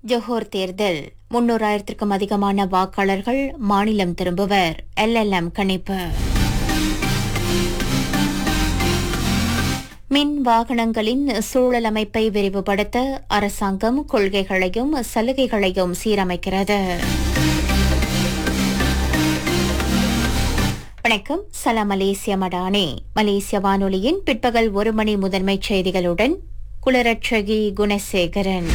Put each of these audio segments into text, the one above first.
ஜொஹோர் தேர்தல் முன்னூறாயிரத்திற்கும் அதிகமான வாக்காளர்கள் மாநிலம் திரும்புவர் எல்எல்எம் கணிப்பு மின் வாகனங்களின் சூழல் அமைப்பை விரிவுபடுத்த அரசாங்கம் கொள்கைகளையும் சலுகைகளையும் சீரமைக்கிறது வணக்கம் சலாம் மலேசிய மடானே மலேசிய வானொலியின் பிற்பகல் ஒரு மணி முதன்மைச் செய்திகளுடன் குளரட்சகி குணசேகரன்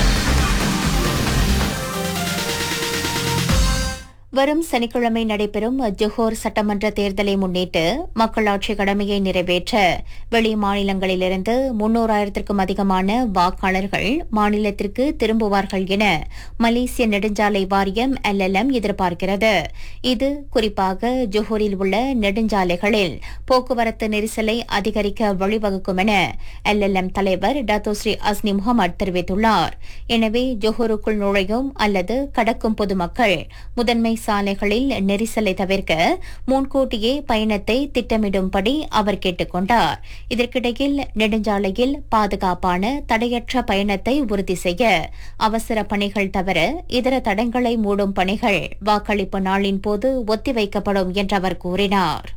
வரும் சனிக்கிழமை நடைபெறும் ஜொஹோர் சட்டமன்ற தேர்தலை முன்னிட்டு மக்களாட்சி கடமையை நிறைவேற்ற வெளி மாநிலங்களிலிருந்து முன்னூறாயிரத்திற்கும் அதிகமான வாக்காளர்கள் மாநிலத்திற்கு திரும்புவார்கள் என மலேசிய நெடுஞ்சாலை வாரியம் எல்எல்எம் எதிர்பார்க்கிறது இது குறிப்பாக ஜொஹூரில் உள்ள நெடுஞ்சாலைகளில் போக்குவரத்து நெரிசலை அதிகரிக்க வழிவகுக்கும் என எல்எல்எம் தலைவர் டாத்தோஸ்ரீ அஸ்னி முகமது தெரிவித்துள்ளார் எனவே ஜொஹூருக்குள் நுழையும் அல்லது கடக்கும் பொதுமக்கள் முதன்மை சாலைகளில் நெரிசலை தவிர்க்க முன்கூட்டியே பயணத்தை திட்டமிடும்படி அவர் கேட்டுக் கொண்டார் இதற்கிடையில் நெடுஞ்சாலையில் பாதுகாப்பான தடையற்ற பயணத்தை உறுதி செய்ய அவசர பணிகள் தவிர இதர தடங்களை மூடும் பணிகள் வாக்களிப்பு நாளின் போது ஒத்திவைக்கப்படும் என்று அவர் கூறினார்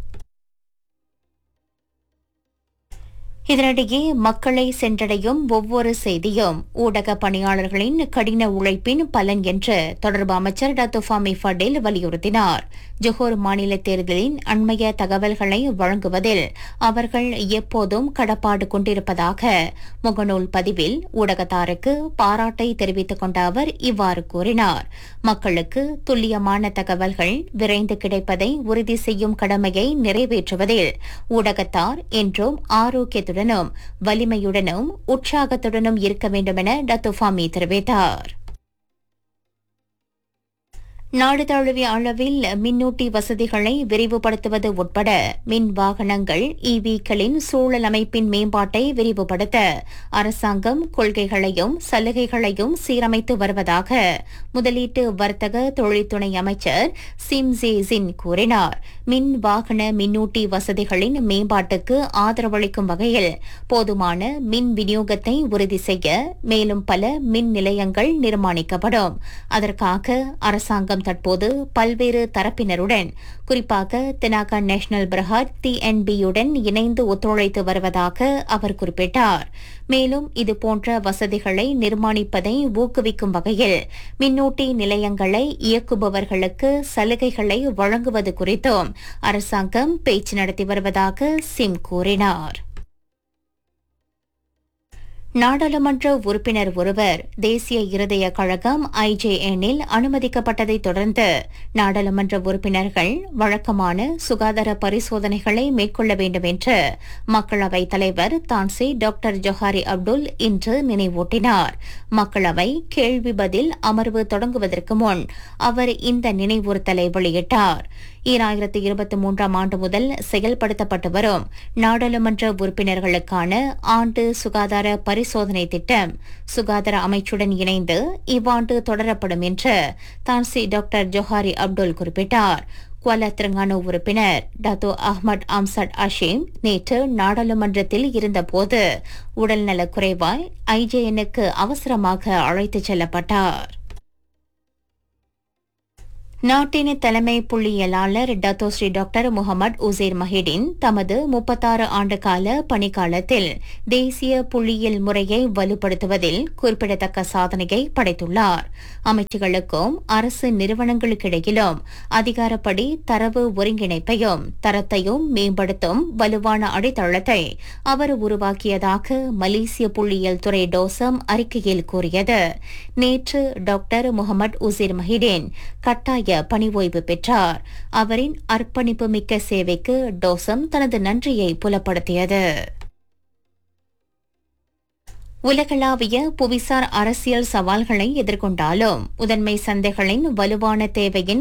இதனிடையே மக்களை சென்றடையும் ஒவ்வொரு செய்தியும் ஊடக பணியாளர்களின் கடின உழைப்பின் பலன் என்று தொடர்பு அமைச்சர் டத்துஃபாமி ஃபடேல் வலியுறுத்தினார் ஜொஹோர் மாநில தேர்தலின் அண்மைய தகவல்களை வழங்குவதில் அவர்கள் எப்போதும் கடப்பாடு கொண்டிருப்பதாக முகநூல் பதிவில் ஊடகத்தாருக்கு பாராட்டை தெரிவித்துக் கொண்ட அவர் இவ்வாறு கூறினார் மக்களுக்கு துல்லியமான தகவல்கள் விரைந்து கிடைப்பதை உறுதி செய்யும் கடமையை நிறைவேற்றுவதில் ஊடகத்தார் என்றும் ஆரோக்கியத்துடன் உற்சாகத்துடனும் வலிமையுடனும் உற்சாகத்துடனும் இருக்க வேண்டும் என டத்துஃபாமி தெரிவித்தார் நாடு தழுவிய அளவில் மின்னூட்டி வசதிகளை விரிவுபடுத்துவது உட்பட மின் வாகனங்கள் இவிக்களின் சூழல் அமைப்பின் மேம்பாட்டை விரிவுபடுத்த அரசாங்கம் கொள்கைகளையும் சலுகைகளையும் சீரமைத்து வருவதாக முதலீட்டு வர்த்தக தொழில்துறை அமைச்சர் சிம் ஜேசின் கூறினார் மின் வாகன மின்னூட்டி வசதிகளின் மேம்பாட்டுக்கு ஆதரவளிக்கும் வகையில் போதுமான மின் விநியோகத்தை உறுதி செய்ய மேலும் பல மின் நிலையங்கள் நிர்மாணிக்கப்படும் அதற்காக அரசாங்கம் தற்போது பல்வேறு தரப்பினருடன் குறிப்பாக தெனாகா நேஷனல் பிரஹாத் டிஎன்பியுடன் இணைந்து ஒத்துழைத்து வருவதாக அவர் குறிப்பிட்டார் மேலும் இதுபோன்ற வசதிகளை நிர்மாணிப்பதை ஊக்குவிக்கும் வகையில் மின்னூட்டி நிலையங்களை இயக்குபவர்களுக்கு சலுகைகளை வழங்குவது குறித்தும் அரசாங்கம் பேச்சு நடத்தி வருவதாக சிம் கூறினார் நாடாளுமன்ற உறுப்பினர் ஒருவர் தேசிய இருதய கழகம் ஐஜேஎனில் அனுமதிக்கப்பட்டதை தொடர்ந்து நாடாளுமன்ற உறுப்பினர்கள் வழக்கமான சுகாதார பரிசோதனைகளை மேற்கொள்ள வேண்டும் என்று மக்களவைத் தலைவர் தான்சி டாக்டர் ஜொஹாரி அப்துல் இன்று நினைவூட்டினார் மக்களவை கேள்வி பதில் அமர்வு தொடங்குவதற்கு முன் அவர் இந்த நினைவுறுத்தலை வெளியிட்டார் ஈராயிரத்து இருபத்தி மூன்றாம் ஆண்டு முதல் செயல்படுத்தப்பட்டு வரும் நாடாளுமன்ற உறுப்பினர்களுக்கான ஆண்டு சுகாதார பரிசோதனை திட்டம் சுகாதார அமைச்சுடன் இணைந்து இவ்வாண்டு தொடரப்படும் என்று தான்சி டாக்டர் ஜொஹாரி அப்துல் குறிப்பிட்டார் குவாலா திரங்கானு உறுப்பினர் டத்தோ அஹ்மத் அம்சட் அஷீம் நேற்று நாடாளுமன்றத்தில் இருந்தபோது உடல்நலக் குறைவாய் ஐஜேஎனுக்கு அவசரமாக அழைத்துச் செல்லப்பட்டார் நாட்டின் தலைமை புள்ளியியலாளர் Dato Sri doctor Mohamed Uzir Mahidin தமது முப்பத்தாறு ஆண்டு கால பணிக்காலத்தில் தேசிய புள்ளியியல் முறையை வலுப்படுத்துவதில் குறிப்பிடத்தக்க சாதனையை படைத்துள்ளார் அமைச்சுகளுக்கும் அரசு நிறுவனங்களுக்கிடையிலும் அதிகாரப்படி தரவு ஒருங்கிணைப்பையும் தரத்தையும் மேம்படுத்தும் வலுவான அடித்தளத்தை அவர் உருவாக்கியதாக மலேசிய புள்ளியியல் துறை டோசம் அறிக்கையில் கூறியது நேற்று டாக்டர் முகமது உசேர் மஹிடின் கட்டாய பணி ஓய்வு பெற்றார் அவரின் அர்ப்பணிப்பு மிக்க சேவைக்கு டோசம் தனது நன்றியை புலப்படுத்தியது உலகளாவிய புவிசார் அரசியல் சவால்களை எதிர்கொண்டாலும் முதன்மை சந்தைகளின் வலுவான தேவையின்